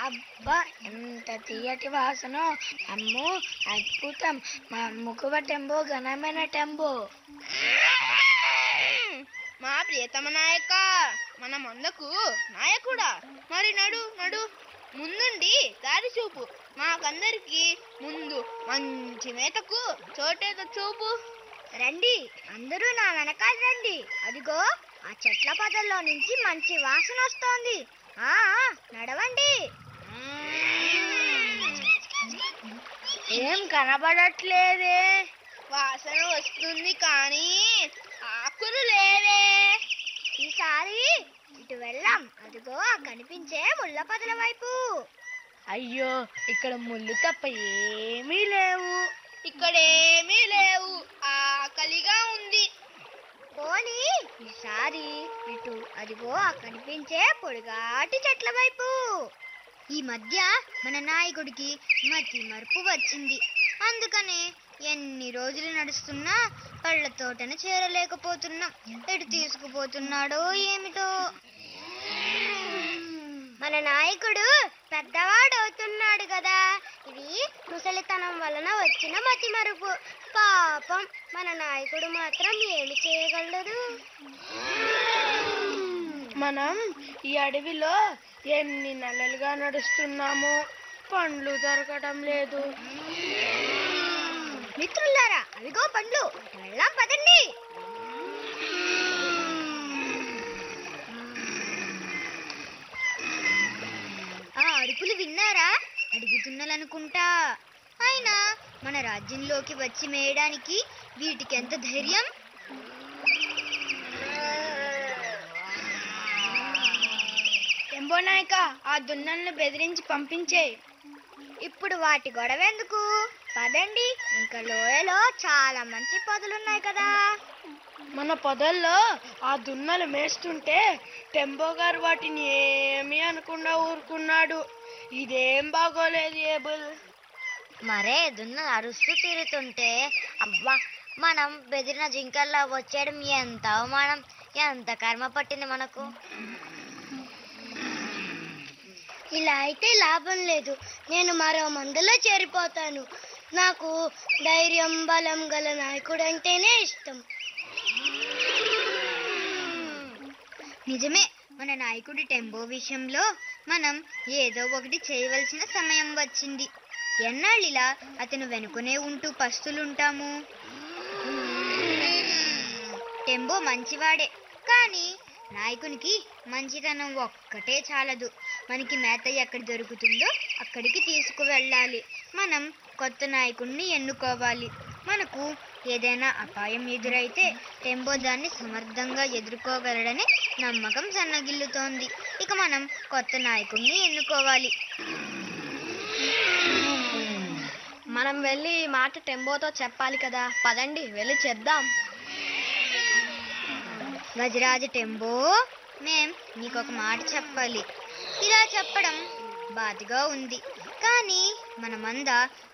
అబ్బా ఎంత తీయటి వాసన అమ్మో అద్భుతం మా ముకువ టెంబో ఘనమైన టెంబో మా ప్రియతమ నాయక మన మందకు నాయకుడా మరి నడు నడు ముందుండి దారి చూపు మాకందరికి ముందు మంచి మేతకు చోటేదో చూపు రండి అందరూ నా వెనకాల రండి అదిగో ఆ చెట్ల పొదల్లో నుంచి మంచి వాసన వస్తోంది ఆ ఆ, నడవండి ఏం కనబడట్లేదే వాసన వస్తుంది కానీ ఆకులు లేవే ఈసారి ఇటు వెళ్ళాం అదిగో ఆ కనిపించే ముళ్ళ పొదల వైపు అయ్యో ఇక్కడ ముళ్ళు తప్ప ఏమీ లేవు ఇక్కడేమీ లేవు ఆకలిగా ఉంది పోనీ ఈసారి ఇటు అదిగో ఆ కనిపించే పొడిగాటి చెట్ల వైపు ఈ మధ్య మన నాయకుడికి మతి మరుపు వచ్చింది అందుకనే ఎన్ని రోజులు నడుస్తున్నా పళ్ళ తోటను చేరలేకపోతున్నాం ఎటు తీసుకుపోతున్నాడో ఏమిటో మన నాయకుడు పెద్దవాడు అవుతున్నాడు కదా ఇది ముసలితనం వలన వచ్చిన మతి మరుపు పాపం మన నాయకుడు మాత్రం ఏమి చేయగలడు మనం ఈ అడవిలో ఎన్ని నెలలుగా నడుస్తున్నామో పండ్లు దొరకడం లేదు మిత్రులారా అవిగో పండ్లు వెళ్దాం పదండి ఆ అరుపులు విన్నారా అడుగుతున్నాలనుకుంటా అయినా మన రాజ్యంలోకి వచ్చి మేయడానికి వీటికి ఎంత ధైర్యం ఎంబో నాయక ఆ దున్నల్ని బెదిరించి పంపించేయి ఇప్పుడు వాటి గొడవ ఎందుకు పదండి ఇంకా లోయలో చాలా మంచి పొదలున్నాయి కదా మన పొదల్లో ఆ దున్నలు మేస్తుంటే టెంబో గారు వాటిని ఏమీ అనకుండా ఊరుకున్నాడు ఇదేం బాగోలేదు ఏబుల్ మరే దున్న అరుస్తూ తిరుగుతుంటే అబ్బా మనం బెదిరిన జింకల్లా వచ్చేయడం ఎంత అవమానం ఎంత కర్మ పట్టింది మనకు ఇలా అయితే లాభం లేదు నేను మరో మందులో చేరిపోతాను నాకు ధైర్యం బలం గల నాయకుడు అంటేనే ఇష్టం నిజమే మన నాయకుడి టెంపో విషయంలో మనం ఏదో ఒకటి చేయవలసిన సమయం వచ్చింది ఎన్నాళ్ళిలా అతను వెనుకనే ఉంటూ పస్తులుంటాము టెంబో మంచివాడే కానీ నాయకునికి మంచితనం ఒక్కటే చాలదు మనకి మేత ఎక్కడ దొరుకుతుందో అక్కడికి తీసుకువెళ్ళాలి మనం కొత్త నాయకుడిని ఎన్నుకోవాలి మనకు ఏదైనా అపాయం ఎదురైతే టెంబో దాన్ని సమర్థంగా ఎదుర్కోగలడని నమ్మకం సన్నగిల్లుతోంది ఇక మనం కొత్త నాయకుడిని ఎన్నుకోవాలి మనం వెళ్ళి ఈ మాట టెంబోతో చెప్పాలి కదా పదండి వెళ్ళి చెప్దాం గజరాజు టెంబో మేం నీకొక మాట చెప్పాలి ఇలా చెప్పడం బాధగా ఉంది కానీ మన మంద